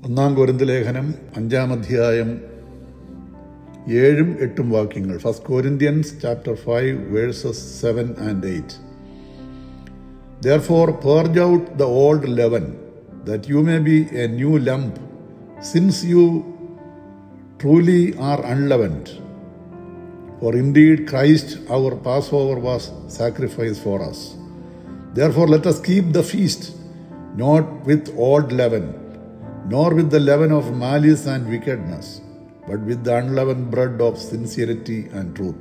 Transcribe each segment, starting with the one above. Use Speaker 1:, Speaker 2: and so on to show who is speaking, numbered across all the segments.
Speaker 1: ഒന്നാം കൊരിന്ത് ലേഖനം അഞ്ചാം അധ്യായം ഏഴും എട്ടും വാക്യങ്ങൾ first Corinthians chapter five verses seven and eight Therefore, purge out the old leaven, that you may be a new lump, since you truly are unleavened. For indeed Christ our Passover was sacrificed for us. Therefore, let us keep the feast, not with old leaven, nor with the leaven of malice and wickedness, but with the unleavened bread of sincerity and truth.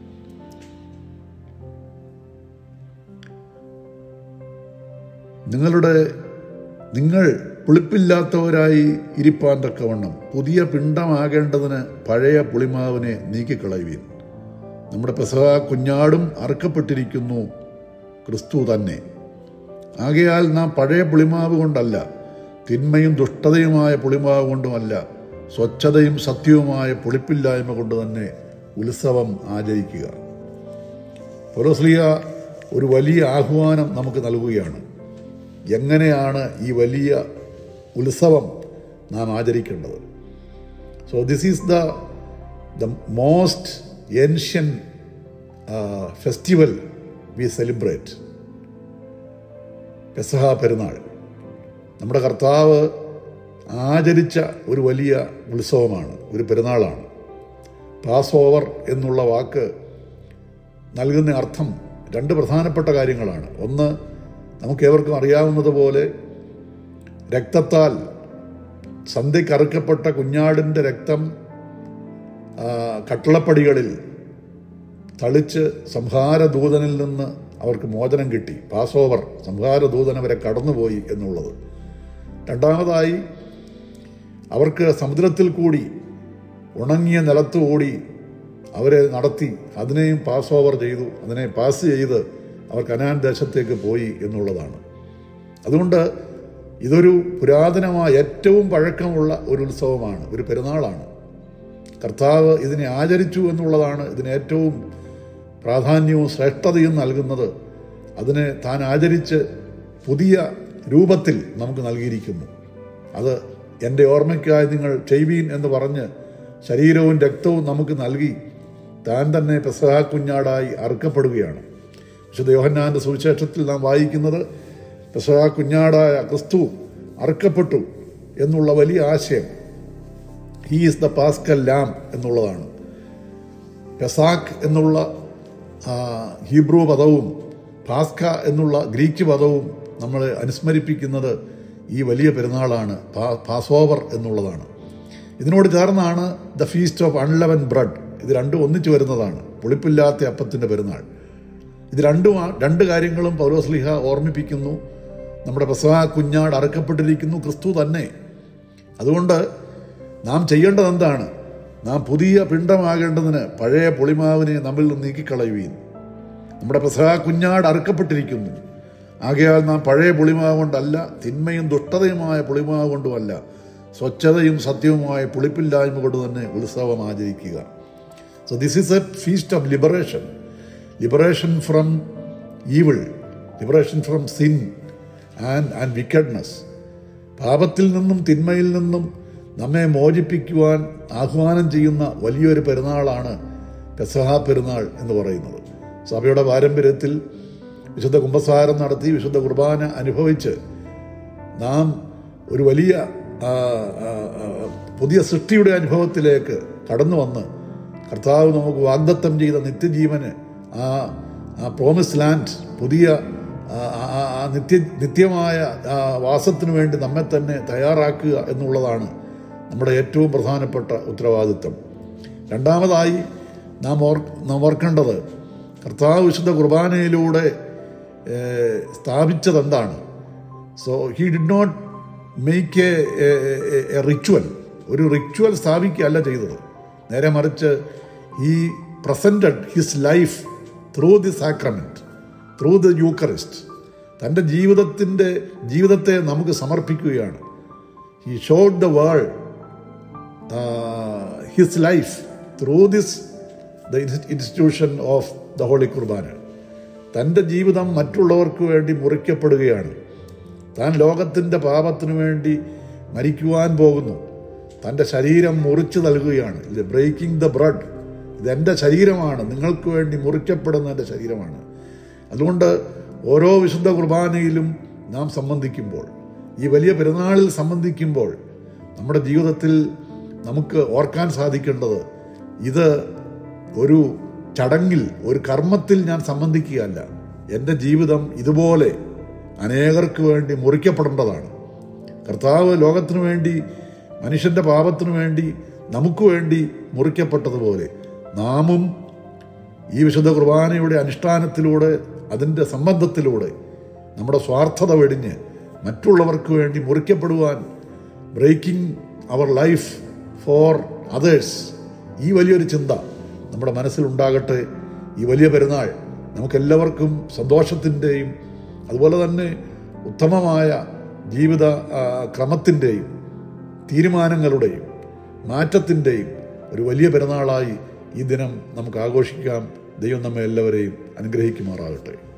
Speaker 1: നിങ്ങളുടെ നിങ്ങൾ പുളിപ്പില്ലാത്തവരായി ഇരിപ്പാൻ തക്കവണ്ണം പുതിയ പിണ്ടമാകേണ്ടതിന് പഴയ പുളിമാവിനെ നീക്കിക്കളയുവീൻ നമ്മുടെ പെസഹ കുഞ്ഞാടും അറുക്കപ്പെട്ടിരിക്കുന്നു ക്രിസ്തു തന്നെ ആകയാൽ നാം പഴയ പുളിമാവ് കൊണ്ടല്ല തിന്മയും ദുഷ്ടതയുമായ പുളിമാവ് കൊണ്ടുമല്ല സ്വച്ഛതയും സത്യവുമായ പുളിപ്പില്ലായ്മ കൊണ്ട് തന്നെ ഉത്സവം ആചരിക്കുക പൊറസ്ലിയ ഒരു വലിയ ആഹ്വാനം നമുക്ക് നൽകുകയാണ് എങ്ങനെയാണ് ഈ വലിയ ഉത്സവം നാം ആചരിക്കേണ്ടത് so this is the the most ancient festival we celebrate Pesaha പെരുന്നാൾ നമ്മുടെ കർത്താവ് ആചരിച്ച ഒരു വലിയ ഉത്സവമാണ് ഒരു പെരുന്നാളാണ് പാസ് ഓവർ എന്നുള്ള വാക്ക് നൽകുന്ന അർത്ഥം രണ്ട് പ്രധാനപ്പെട്ട കാര്യങ്ങളാണ് ഒന്ന് നമുക്കേവർക്കും അറിയാവുന്നതുപോലെ രക്തത്താൽ സന്ധ്യക്കറുക്കപ്പെട്ട കുഞ്ഞാടിൻ്റെ രക്തം കട്ടിളപ്പടികളിൽ തളിച്ച് സംഹാരദൂതനിൽ നിന്ന് അവർക്ക് മോചനം കിട്ടി പാസ് ഓവർ സംഹാരദൂതൻ അവരെ കടന്നുപോയി എന്നുള്ളത് രണ്ടാമതായി അവർക്ക് സമുദ്രത്തിൽ കൂടി ഉണങ്ങിയ നിലത്തുകൂടി അവരെ നടത്തി അതിനെയും പാസ് ഓവർ ചെയ്തു അതിനെ പാസ് ചെയ്ത് അവർ കനാൻ ദേശത്തേക്ക് പോയി എന്നുള്ളതാണ് അതുകൊണ്ട് ഇതൊരു പുരാതനമായ ഏറ്റവും പഴക്കമുള്ള ഒരു ഉത്സവമാണ് ഒരു പെരുന്നാളാണ് കർത്താവ് ഇതിനെ ആചരിച്ചു എന്നുള്ളതാണ് ഇതിന് ഏറ്റവും പ്രാധാന്യവും ശ്രേഷ്ഠതയും നൽകുന്നത് അതിനെ താൻ ആചരിച്ച് പുതിയ രൂപത്തിൽ നമുക്ക് നൽകിയിരിക്കുന്നു അത് എൻ്റെ ഓർമ്മയ്ക്കായി നിങ്ങൾ ചെയ്വീൻ എന്ന് പറഞ്ഞ് ശരീരവും രക്തവും നമുക്ക് നൽകി താൻ തന്നെ പെസഹ കുഞ്ഞാടായി അറുക്കപ്പെടുകയാണ് വിശുദ്ധ യോഹന്നാന്റെ സുവിശേഷത്തിൽ നാം വായിക്കുന്നത് പെസഹ കുഞ്ഞാടായ ക്രിസ്തു അറുക്കപ്പെട്ടു എന്നുള്ള വലിയ ആശയം he is the paschal lamb എന്നുള്ളതാണ് പെസാക്ക് എന്നുള്ള ഹീബ്രു പദവും പാസ്ക എന്നുള്ള ഗ്രീക്ക് പദവും നമ്മളെ അനുസ്മരിപ്പിക്കുന്നത് ഈ വലിയ പെരുന്നാളാണ് പാസ് ഓവർ എന്നുള്ളതാണ് ഇതിനോട് ചേർന്നാണ് the feast of unleavened bread ഇത് രണ്ടും ഒന്നിച്ചു വരുന്നതാണ് പുളിപ്പില്ലാത്ത അപ്പത്തിൻ്റെ പെരുന്നാൾ ഇത് രണ്ടും രണ്ട് കാര്യങ്ങളും പൗലോസ്ലിഹ ഓർമ്മിപ്പിക്കുന്നു നമ്മുടെ പെസഹ കുഞ്ഞാട് അറക്കപ്പെട്ടിരിക്കുന്നു ക്രിസ്തു തന്നെ അതുകൊണ്ട് നാം ചെയ്യേണ്ടത് എന്താണ് നാം പുതിയ പിണ്ടമാകേണ്ടതിന് പഴയ പുളിമാവിനെ നമ്മിൽ നിന്ന് നീക്കിക്കളയുകയും നമ്മുടെ പെസഹ കുഞ്ഞാട് അറുക്കപ്പെട്ടിരിക്കുന്നു ആകയാൽ നാം പഴയ പുളിമാവ് കൊണ്ടല്ല തിന്മയും ദുഷ്ടതയുമായ പുളിമാവ് കൊണ്ടുമല്ല സ്വച്ഛതയും സത്യവുമായ പുളിപ്പില്ലായ്മ കൊണ്ട് തന്നെ ഉത്സവം ആചരിക്കുക so this is a feast of liberation liberation from evil liberation from sin and and wickedness പാപത്തിൽ നിന്നും തിന്മയിൽ നിന്നും നമ്മെ മോചിപ്പിക്കുവാൻ ആഹ്വാനം ചെയ്യുന്ന വലിയൊരു പെരുന്നാളാണ് പെസഹ പെരുന്നാൾ എന്ന് പറയുന്നത് സഭയുടെ പാരമ്പര്യത്തിൽ വിശുദ്ധ കുംഭസാരം നടത്തി വിശുദ്ധ കുർബാന അനുഭവിച്ച് നാം ഒരു വലിയ പുതിയ സൃഷ്ടിയുടെ അനുഭവത്തിലേക്ക് കടന്നു വന്ന് കർത്താവ് നമുക്ക് വാഗ്ദത്തം ചെയ്ത നിത്യജീവന് ആ ആ പ്രോമിസ് ലാൻഡ് പുതിയ ആ നിത്യ നിത്യമായ വാസത്തിനു വേണ്ടി നമ്മെ തന്നെ തയ്യാറാക്കുക എന്നുള്ളതാണ് നമ്മുടെ ഏറ്റവും പ്രധാനപ്പെട്ട ഉത്തരവാദിത്വം രണ്ടാമതായി നാം ഓർ നാം ഓർക്കേണ്ടത് കർത്താവ് വിശുദ്ധ കുർബാനയിലൂടെ സ്ഥാപിച്ചത് എന്താണ് so he did not make a ritual ഒരു റിച്വൽ സ്ഥാപിക്കുകയല്ല ചെയ്തത് നേരെ മറിച്ച് ഈ presented his life through the sacrament through the eucharist തൻ്റെ ജീവിതത്തിൻ്റെ ജീവിതത്തെ നമുക്ക് സമർപ്പിക്കുകയാണ് he showed the world his life through this the institution of the holy Qurbana തൻ്റെ ജീവിതം മറ്റുള്ളവർക്ക് വേണ്ടി മുറിക്കപ്പെടുകയാണ് താൻ ലോകത്തിൻ്റെ പാപത്തിനു വേണ്ടി മരിക്കുവാൻ പോകുന്നു തൻ്റെ ശരീരം മുറിച്ചു നൽകുകയാണ് ഇത് ബ്രേക്കിംഗ് ദ ബ്രഡ് ഇതെൻ്റെ ശരീരമാണ് നിങ്ങൾക്ക് വേണ്ടി മുറിക്കപ്പെടുന്ന എൻ്റെ ശരീരമാണ് അതുകൊണ്ട് ഓരോ വിശുദ്ധ കുർബാനയിലും നാം സംബന്ധിക്കുമ്പോൾ ഈ വലിയ പെരുന്നാളിൽ സംബന്ധിക്കുമ്പോൾ നമ്മുടെ ജീവിതത്തിൽ നമുക്ക് ഓർക്കാൻ സാധിക്കേണ്ടത് ഇത് ഒരു ചടങ്ങിൽ ഒരു കർമ്മത്തിൽ ഞാൻ സംബന്ധിക്കുകയല്ല എൻ്റെ ജീവിതം ഇതുപോലെ അനേകർക്ക് വേണ്ടി മുറിക്കപ്പെടേണ്ടതാണ് കർത്താവ് ലോകത്തിനു വേണ്ടി മനുഷ്യൻ്റെ പാപത്തിനു വേണ്ടി നമുക്ക് വേണ്ടി മുറിക്കപ്പെട്ടതുപോലെ നാമും ഈ വിശുദ്ധ കുർബാനയുടെ അനുഷ്ഠാനത്തിലൂടെ അതിൻ്റെ സംബന്ധത്തിലൂടെ നമ്മുടെ സ്വാർത്ഥത വെടിഞ്ഞ് മറ്റുള്ളവർക്ക് വേണ്ടി മുറിക്കപ്പെടുവാൻ breaking our life for others ഈ വലിയൊരു ചിന്ത നമ്മുടെ മനസ്സിലുണ്ടാകട്ടെ ഈ വലിയ പെരുന്നാൾ നമുക്കെല്ലാവർക്കും സന്തോഷത്തിൻ്റെയും അതുപോലെ തന്നെ ഉത്തമമായ ജീവിത ആ, ക്രമത്തിൻ്റെയും തീരുമാനങ്ങളുടെയും മാറ്റത്തിൻ്റെയും ഒരു വലിയ പെരുന്നാളായി ഈ ദിനം നമുക്ക് ആഘോഷിക്കാം ദൈവം നമ്മെ എല്ലാവരെയും അനുഗ്രഹിക്കുമാറാകട്ടെ